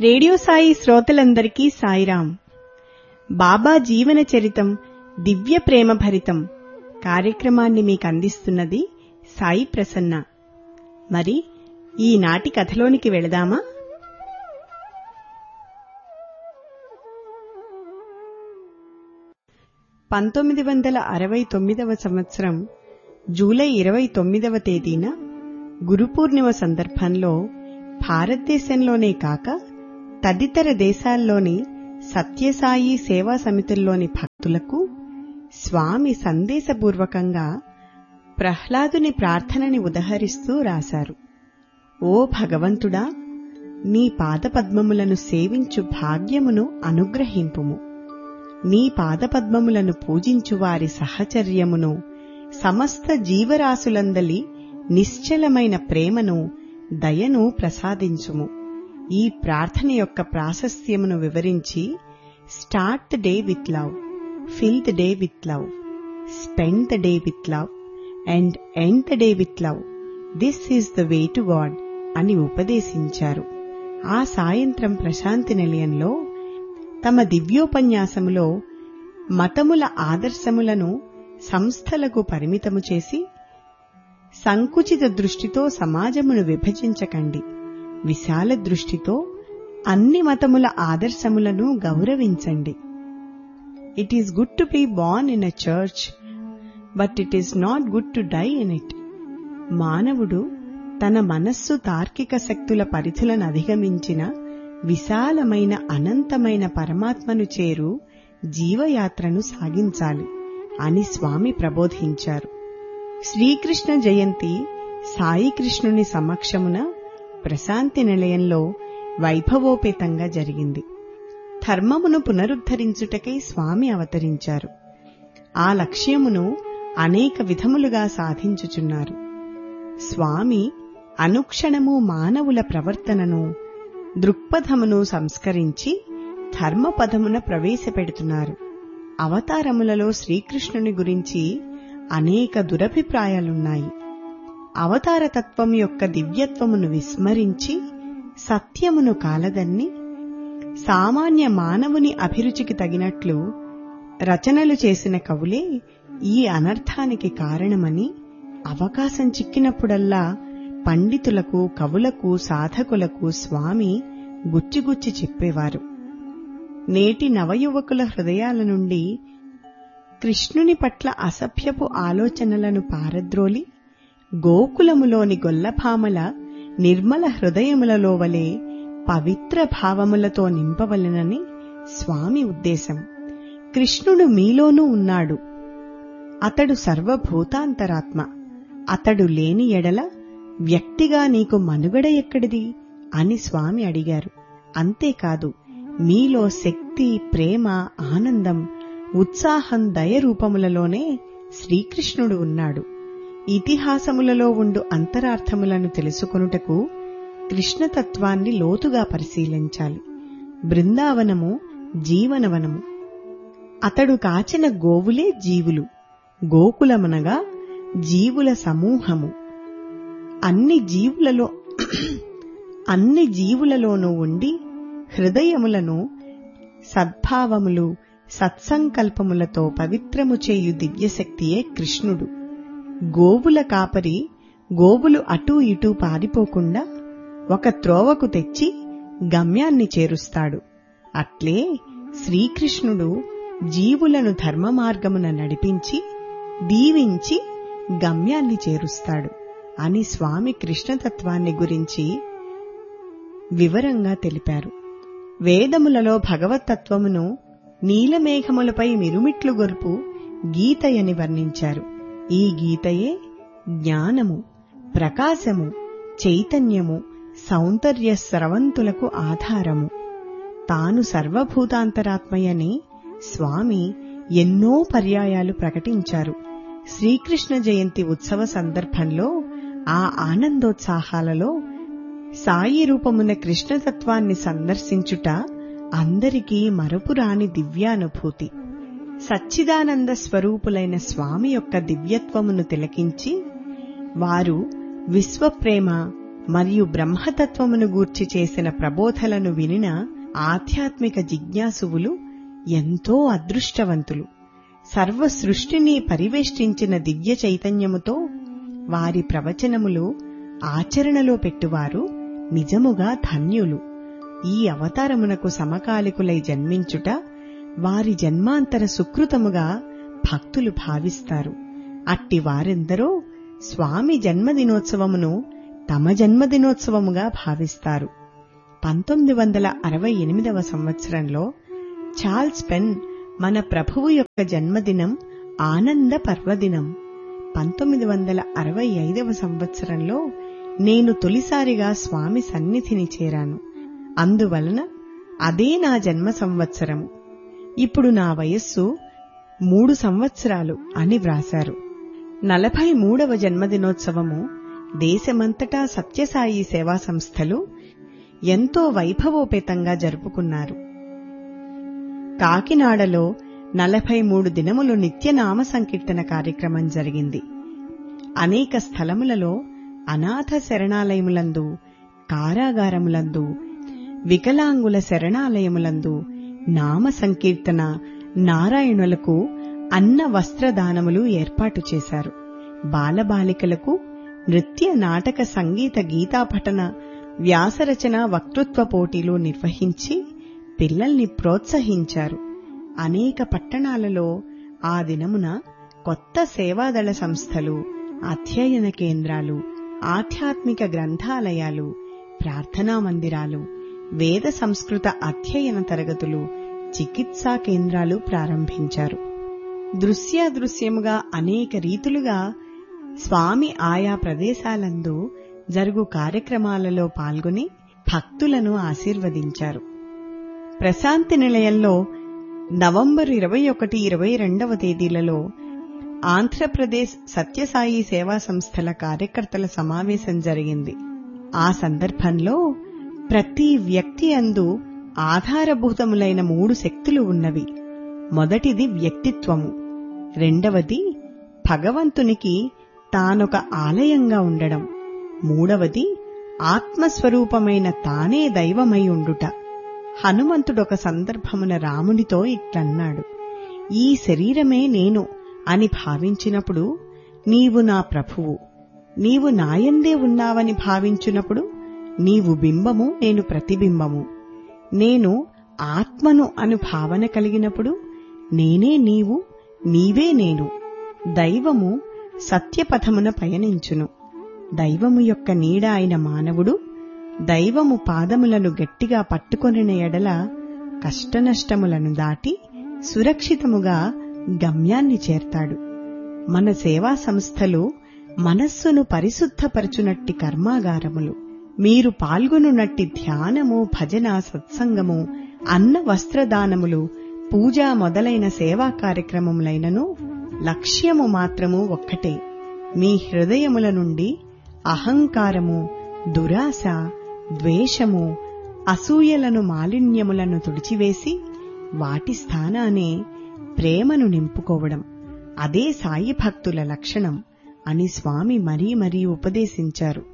radio Sai శ్రోతలందరికీ సాయిరాం బాబా జీవన చరితం దివ్య ప్రేమ భరితం కార్యక్రమాన్ని మీకు అందిస్తున్నది సాయి ప్రసన్న మరి ఈనాటి కథలోనికి వెళదామా పంతొమ్మిది వందల అరవై తొమ్మిదవ సంవత్సరం జూలై ఇరవై తొమ్మిదవ తేదీన గురు పూర్ణిమ సందర్భంలో భారతదేశంలోనే కాక తదితర దేశాల్లోని సత్యసాయి సేవా సమితుల్లోని భక్తులకు స్వామి సందేశపూర్వకంగా ప్రహ్లాదుని ప్రార్థనని ఉదహరిస్తూ రాశారు ఓ భగవంతుడా నీ పాదపద్మములను సేవించు భాగ్యమును అనుగ్రహింపుము నీ పాదపద్మములను పూజించు వారి సహచర్యమును సమస్త జీవరాశులందలి నిశ్చలమైన ప్రేమను దయను ప్రసాదించుము ఈ ప్రార్థన యొక్క ప్రాశస్త్యమును వివరించి start the day with love fill the day with love spend the day with love and end the day with love this is the way to God అని ఉపదేశించారు ఆ సాయంత్రం ప్రశాంతి నిలయంలో తమ దివ్యోపన్యాసములో మతముల ఆదర్శములను సంస్థలకు పరిమితము చేసి సంకుచిత దృష్టితో సమాజమును విభజించకండి విశాల దృష్టితో అన్ని మతముల ఆదర్శములను గౌరవించండి it is good to be born in a church but it is not good to die in it మానవుడు తన మనస్సు తార్కిక శక్తుల పరిధులను అధిగమించిన విశాలమైన అనంతమైన పరమాత్మను చేరు జీవయాత్రను సాగించాలి అని స్వామి ప్రబోధించారు శ్రీకృష్ణ జయంతి సాయి కృష్ణుని సమక్షమున ప్రశాంతి నిలయంలో వైభవోపేతంగా జరిగింది ధర్మమును పునరుద్ధరించుటకై స్వామి అవతరించారు ఆ లక్ష్యమును అనేక విధములుగా సాధించుచున్నారు స్వామి అనుక్షణము మానవుల ప్రవర్తనను దృక్పథమును సంస్కరించి ధర్మపదమున ప్రవేశపెడుతున్నారు అవతారములలో శ్రీకృష్ణుని గురించి అనేక దురభిప్రాయాలున్నాయి అవతార తత్వం యొక్క దివ్యత్వమును విస్మరించి సత్యమును కాలదన్ని సామాన్య మానవుని అభిరుచికి తగినట్లు రచనలు చేసిన కవులే ఈ అనర్థానికి కారణమని అవకాశం చిక్కినప్పుడల్లా పండితులకు కవులకు సాధకులకు స్వామి గుచ్చిగుచ్చి చెప్పేవారు నేటి నవయువకుల హృదయాల నుండి కృష్ణుని పట్ల అసభ్యపు ఆలోచనలను పారద్రోలి గోకులములోని గొల్లభామల నిర్మల హృదయములలో వలె పవిత్ర భావములతో నింపవలెనని స్వామి ఉద్దేశం కృష్ణుడు మీలోనూ ఉన్నాడు అతడు సర్వభూతాంతరాత్మ అతడు లేని ఎడల వ్యక్తిగా నీకు మనుగడ ఎక్కడిది అని స్వామి అడిగారు అంతేకాదు మీలో శక్తి ప్రేమ ఆనందం ఉత్సాహం దయ రూపములలోనే శ్రీకృష్ణుడు ఉన్నాడు ఇతిహాసములలో ఉండు అంతరార్థములను తెలుసుకొనుటకు కృష్ణతత్వాన్ని లోతుగా పరిశీలించాలి బృందావనము జీవనవనము అతడు కాచిన గోవులే జీవులు గోకులమనగా జీవుల సమూహము అన్ని జీవులలో అన్ని జీవులలోనూ ఉండి హృదయములను సద్భావములు సత్సంకల్పములతో పవిత్రము చేయు దివ్యశక్తియే కృష్ణుడు గోవుల కాపరి గోవులు అటూ ఇటూ పారిపోకుండా ఒక త్రోవకు తెచ్చి గమ్యాన్ని చేరుస్తాడు అట్లే శ్రీకృష్ణుడు జీవులను ధర్మ మార్గమున నడిపించి దీవించి గమ్యాన్ని చేరుస్తాడు అని స్వామి కృష్ణతత్వాన్ని గురించి వివరంగా తెలిపారు వేదములలో భగవతత్వమును నీలమేఘములపై మిరుమిట్లు గొరుపు గీతయని వర్ణించారు ఈ గీతయే జ్ఞానము ప్రకాశము చైతన్యము సౌందర్య స్రవంతులకు ఆధారము తాను సర్వభూతాంతరాత్మయని స్వామి ఎన్నో పర్యాయాలు ప్రకటించారు శ్రీకృష్ణ జయంతి ఉత్సవ సందర్భంలో ఆ ఆనందోత్సాహాలలో సాయి రూపమున కృష్ణతత్వాన్ని సందర్శించుట అందరికీ మరపురాని దివ్యానుభూతి సచ్చిదానంద స్వరూపులైన స్వామి యొక్క దివ్యత్వమును తిలకించి వారు విశ్వప్రేమ మరియు బ్రహ్మతత్వమును గూర్చి చేసిన ప్రబోధలను వినిన ఆధ్యాత్మిక జిజ్ఞాసువులు ఎంతో అదృష్టవంతులు సర్వ సృష్టిని పరివేష్టించిన దివ్య చైతన్యముతో వారి ప్రవచనములు ఆచరణలో పెట్టువారు నిజముగా ధన్యులు ఈ అవతారమునకు సమకాలికులై జన్మించుట వారి జన్మాంతర సుకృతముగా భక్తులు భావిస్తారు అట్టి వారెందరో స్వామి జన్మదినోత్సవమును తమ జన్మదినోత్సవముగా భావిస్తారు పంతొమ్మిది వందల అరవై ఎనిమిదవ సంవత్సరంలో చార్ల్స్ పెన్ మన ప్రభువు యొక్క జన్మదినం ఆనంద పర్వదినం పంతొమ్మిది వందల అరవై ఐదవ సంవత్సరంలో నేను తొలిసారిగా స్వామి సన్నిధిని చేరాను అందువలన అదే నా జన్మ సంవత్సరము ఇప్పుడు నా వయస్సు మూడు సంవత్సరాలు అని వ్రాశారు నలభై మూడవ జన్మదినోత్సవము దేశమంతటా సత్యసాయి సేవా సంస్థలు ఎంతో వైభవోపేతంగా జరుపుకున్నారు కాకినాడలో నలభై మూడు దినములు నిత్యనామ సంకీర్తన కార్యక్రమం జరిగింది అనేక స్థలములలో అనాథ శరణాలయములందు కారాగారములందు వికలాంగుల శరణాలయములందు నామ సంకీర్తన నారాయణులకు అన్న వస్త్రదానములు ఏర్పాటు చేశారు బాలబాలికలకు నృత్య నాటక సంగీత గీతాపఠన వ్యాసరచన వక్తృత్వ పోటీలు నిర్వహించి పిల్లల్ని ప్రోత్సహించారు అనేక పట్టణాలలో ఆ దినమున కొత్త సేవాదళ సంస్థలు అధ్యయన కేంద్రాలు ఆధ్యాత్మిక గ్రంథాలయాలు ప్రార్థనా మందిరాలు వేద సంస్కృత అధ్యయన తరగతులు చికిత్సా కేంద్రాలు ప్రారంభించారు దృశ్యాదృశ్యముగా అనేక రీతులుగా స్వామి ఆయా ప్రదేశాలందు జరుగు కార్యక్రమాలలో పాల్గొని భక్తులను ఆశీర్వదించారు ప్రశాంతి నిలయంలో నవంబర్ ఇరవై ఒకటి ఇరవై రెండవ తేదీలలో ఆంధ్రప్రదేశ్ సత్యసాయి సేవా సంస్థల కార్యకర్తల సమావేశం జరిగింది ఆ సందర్భంలో ప్రతి వ్యక్తి అందు ఆధారభూతములైన మూడు శక్తులు ఉన్నవి మొదటిది వ్యక్తిత్వము రెండవది భగవంతునికి తానొక ఆలయంగా ఉండడం మూడవది ఆత్మస్వరూపమైన తానే దైవమై ఉండుట హనుమంతుడొక సందర్భమున రామునితో ఇట్లన్నాడు ఈ శరీరమే నేను అని భావించినప్పుడు నీవు నా ప్రభువు నీవు నాయందే ఉన్నావని భావించినప్పుడు నీవు బింబము నేను ప్రతిబింబము నేను ఆత్మను అను భావన కలిగినప్పుడు నేనే నీవు నీవే నేను దైవము సత్యపథమున పయనించును దైవము యొక్క నీడ అయిన మానవుడు దైవము పాదములను గట్టిగా పట్టుకొనిన ఎడల కష్టనష్టములను దాటి సురక్షితముగా గమ్యాన్ని చేర్తాడు మన సేవా సంస్థలు మనస్సును పరిశుద్ధపరచునట్టి కర్మాగారములు మీరు పాల్గొనున్నట్టి ధ్యానము భజన సత్సంగము అన్న వస్త్రదానములు పూజ మొదలైన సేవా కార్యక్రమములైనను లక్ష్యము మాత్రము ఒక్కటే మీ హృదయముల నుండి అహంకారము దురాశ ద్వేషము అసూయలను మాలిన్యములను తుడిచివేసి వాటి స్థానానే ప్రేమను నింపుకోవడం అదే సాయి భక్తుల లక్షణం అని స్వామి మరీ మరీ ఉపదేశించారు